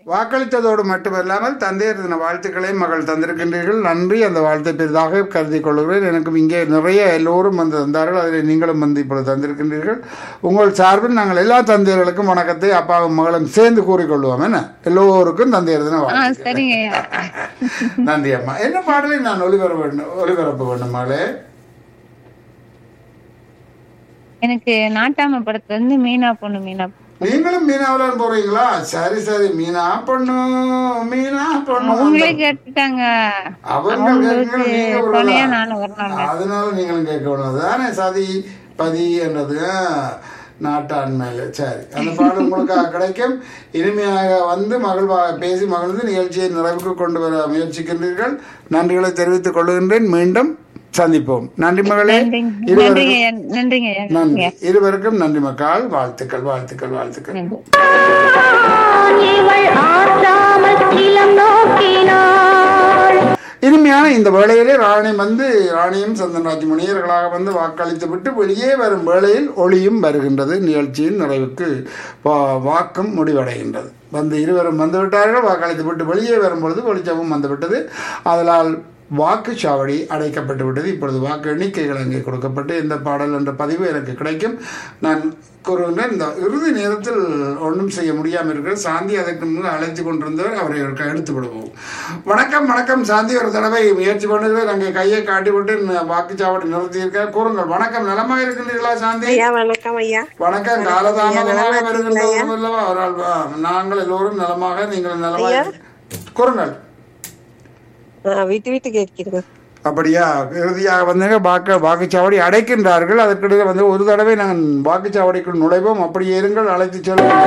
வாக்களித்ததோடு மட்டுமல்லாமல் தந்தையர் தின வாழ்த்துக்களை மகள் தந்திருக்கின்றீர்கள் நன்றி அந்த வாழ்த்தை பெரிதாக கருதி கொள்கிறேன் எனக்கும் இங்கே நிறைய எல்லோரும் வந்து தந்தார்கள் அதில் நீங்களும் வந்து இப்பொழுது தந்திருக்கின்றீர்கள் உங்கள் சார்பில் நாங்கள் எல்லா தந்தையர்களுக்கும் வணக்கத்தை அப்பாவும் மகளும் சேர்ந்து கூறிக்கொள்வோம் என்ன எல்லோருக்கும் தந்தையர் தின ஆ வாழ்த்து சரிங்க ஐயா நன்றி அம்மா என்ன பாடலை நான் ஒளிபரப்ப வேண்டும் ஒளிபரப்ப வேண்டும் மகளே எனக்கு நாட்டாம படத்துல இருந்து மீனா பொண்ணு மீனா பொண்ணு. நீங்களும் மீனாவில் போறீங்களா சரி சரி மீனா பொண்ணு மீனா பொண்ணு அவங்களே கேட்டுட்டாங்க அவங்க அவங்களுக்கு கேட்கணும், நீங்க ஒரு துணையா ஆளா? நானும் வரணும் அதனால நீங்களும் கேட்கணும் அதுதானே சதி பதி என்றது ஆ, நாட்டாண்மையில சரி அந்த பாடல் உங்களுக்கு கிடைக்கும் இனிமையாக வந்து மகிழ்வாக பேசி மகிழ்ந்து நிகழ்ச்சியை நிறைவுக்கு கொண்டு வர முயற்சிக்கின்றீர்கள் நன்றிகளை தெரிவித்துக் கொள்கின்றேன் மீண்டும் சந்திப்போம் நன்றி மகளே நன்றிங்க இருவருக்கும் நன்றிங்க ஐயா நன்றிங்க ஐயா நன்றி இருவருக்கும் நன்றி மக்கள் வாழ்த்துக்கள் வாழ்த்துக்கள் வாழ்த்துக்கள் நன்றி இவள் ஆற்றாமல் இளம் நோக்கினாள் இனிமையான இந்த வேளையிலே ராணி வந்து ராணியும் சந்தன்ராஜ் முனியர்களாக வந்து வாக்களித்து விட்டு வெளியே வரும் வேளையில் ஒளியும் வருகின்றது நிகழ்ச்சியின் நிறைவுக்கு வா- வாக்கும் முடிவடைகின்றது வந்து இருவரும் வந்து விட்டார்கள் வாக்களித்து விட்டு வெளியே வரும் பொழுது வெளிச்சமும் வந்துவிட்டது அதனால் வாக்குச்சாவடி அடைக்கப்பட்டு விட்டது இப்பொழுது வாக்கு எண்ணிக்கைகள் அங்கே கொடுக்கப்பட்டு இந்த பாடல் என்ற பதிவு எனக்கு கிடைக்கும் நான் கூறுகின்றேன் இந்த இறுதி நேரத்தில் ஒன்றும் செய்ய முடியாமல் இருக்கிற சாந்தி அதற்கு முன்பு அழைத்து கொண்டிருந்தவர் அவரை ஒரு கை எடுத்து விடுவோம் வணக்கம் வணக்கம் சாந்தி ஒரு தடவை முயற்சி பண்ணுகிறேன் அங்கே கையை காட்டி விட்டு ந- வாக்குச்சாவடி நிறுத்தியிருக்க கூறுங்கள் வணக்கம் நலமாக இருக்கின்றீர்களா சாந்தி ஐயா வணக்கம் ஐயா வணக்கம் காலதாமதமாக வருகின்றோம் அல்லவா அவரால் வா. நாங்கள் எல்லோரும் நலமாக நீங்கள் நலமாக கூறுங்கள் ஆ, வீட்டு வீட்டு கேட்கிறேன் அப்படியா இறுதியாக வந்து வாக்கு வாக்குச்சாவடி அடைக்கின்றார்கள் அதற்கிடையே வந்து ஒரு தடவை நாங்கள் வாக்குச்சாவடிக்குள் நுழைவோம் அப்படியே இருங்கள் அழைத்து செல்வோம்